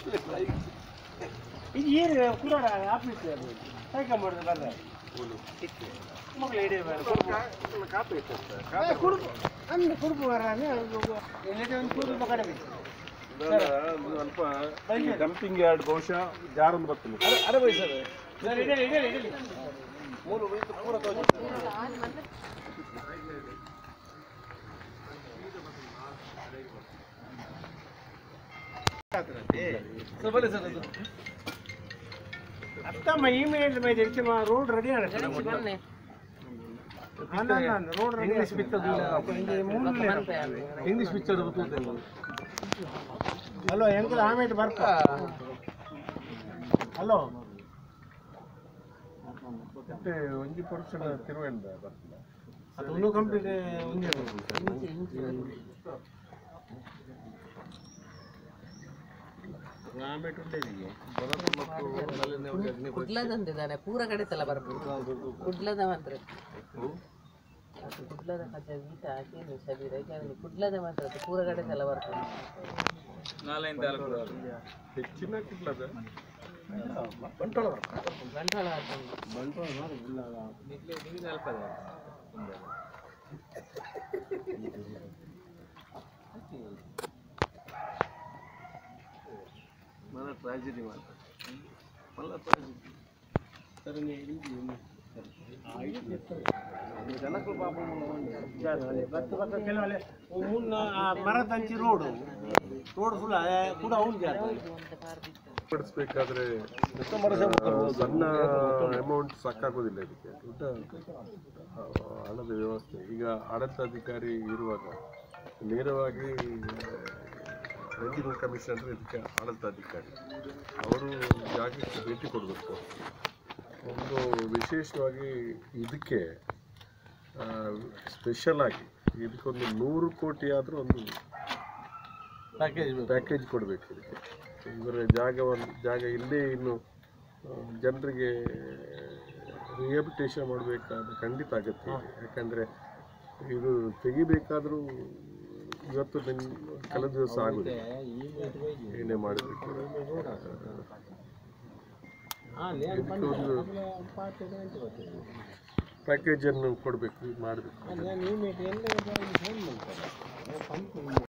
ಇದು ಏನು ಕೂಡ ಆಫೀಸ್ ಅದು ಕೈಕೊಂಬರ್ದು ಬರ್ರೆ ಮಕ್ಕಳು ಹಿಡಿಯ ಕುಡುಕು ಅಂದ್ರೆ ಕುಡುಕು ಬರ ಎಲ್ಲದೇ ಒಂದು ಕುಡುಕು ಕಡೆ ಸ್ವಲ್ಪ ಡಂಪಿಂಗ್ ಯಾರ್ಡ್ ಬಹುಶಃ ಜಾರೊಂದು ಬರ್ತದೆ ಅರೆ ಬೈ ಸರ್ ಸರ್ ಇಡಲಿ ಇಡಲಿ ಇಡಲಿ ಮೂರು ಉಳಿತು ಪೂರ ತೋಜು ಸರ್ ಬನ್ನಿ ಸರ್ ಅದು ಅತ್ತಮ್ಮ ಇಮಿಡಿಯೇಟ್ ಮೈ ಹೆಚ್ಚು ರೋಡ್ ರೆಡಿ ಆಗುತ್ತೆ ರೋಡ್ ರೆಡಿ ಇಂಗ್ಲೀಷ್ ಬಿತ್ತದು ಇಂಗ್ಲೀಷ್ ಪಿಕ್ಚರ್ ಗೊತ್ತಿಲ್ಲ ಹಲೋ ಎಂಕಲ್ ಆಮೇಲೆ ಬರ್ತ ಹಲೋ ಮತ್ತೆ ಒಂಜಿ ಪರ್ಸೆಂಟ್ ತಿರುವೆಂಡ ಬರ್ತದೆ ಅದು ಒಂದು ಕಂಪ್ಲೀಟ್ ಒಂದೇ ಆಮೇಲೆ ಉಂಟೇದಿಗೆ ಕುಡ್ಲದಂದಿದ್ದಾನೆ ಪೂರ ಕಡೆ ತಲ ಬರ್ಬೋದು ಕುಡ್ಲದ ಮಾತ್ರ ಅದು ಕುಡ್ಲದ ಕಥೆ ಗೀತ ಹಾಕೇನು ಶರೀರ ಯಾಕೆ ಕುಡ್ಲದ ಮಾತ್ರ ಅದು ಪೂರ ಕಡೆ ತಲ ಬರ್ತದೆ ಹೆಚ್ಚಿನ ಕುಡ್ಲದ ಬಂಟ್ವಾಳ ಬರ್ತ ಬಂಟ್ವಾಳ ಹಾಕೊಂಡು ಬಂಟ್ವಾಳ ಮಾಡಿ ಇಲ್ಲ మన ట్రాజడీ మాట మళ్ళీ ట్రాజడీ సరే నేను ಜನಕ್ಕೂ ಪಾಪ ಬತ್ತ ಬತ್ತ ಕೆಲವಲ್ಲ ಮುನ್ನ ಆ ಮರದ ಹಂಚಿ ರೋಡು ರೋಡ್ ಫುಲ್ ಕೂಡ ಅವ್ನು ಪಡಿಸ್ಬೇಕಾದ್ರೆ ಸಣ್ಣ ಅಮೌಂಟ್ ಸಾಕಾಗೋದಿಲ್ಲ ಇದಕ್ಕೆ ದೊಡ್ಡ ಆ, ಹಣದ ವ್ಯವಸ್ಥೆ ಈಗ ಆಡಳಿತಾಧಿಕಾರಿ ಇರುವಾಗ ನೇರವಾಗಿ ರೆವಿನ್ಯೂ ಕಮಿಷನರ್ ಇದಕ್ಕೆ ಆಡಳಿತಾಧಿಕಾರಿ ಅವರು ಜಾಗಕ್ಕೆ ಭೇಟಿ ಕೊಡಬೇಕು ಒಂದು ವಿಶೇಷವಾಗಿ ಇದಕ್ಕೆ ಸ್ಪೆಷಲ್ ಆಗಿ ಇದಕ್ಕೊಂದು ನೂರು ಕೋಟಿ ಆದರೂ ಒಂದು ಪ್ಯಾಕೇಜ್ ಪ್ಯಾಕೇಜ್ ಕೊಡಬೇಕು ಇದಕ್ಕೆ ಇವರ ಜಾಗವನ್ನು ಜಾಗ ಇಲ್ಲೇ ಇನ್ನು ಆ, ಜನರಿಗೆ ರಿಹಬಿಟೇಷನ್ ಮಾಡಬೇಕಾದ ಖಂಡಿತ ಅಗತ್ಯ ಇದೆ ಯಾಕಂದರೆ ಇದು ತೆಗಿಬೇಕಾದರೂ ಇವತ್ತು ದಿನ ಕೆಲವು ದಿವಸ ಆಗುದಿಲ್ಲ ಏನೇ ಮಾಡಬೇಕು ಇದಕ್ಕೆ ಒಂದು ಪ್ಯಾಕೇಜನ್ನು ಕೊಡಬೇಕು ಮಾಡಬೇಕು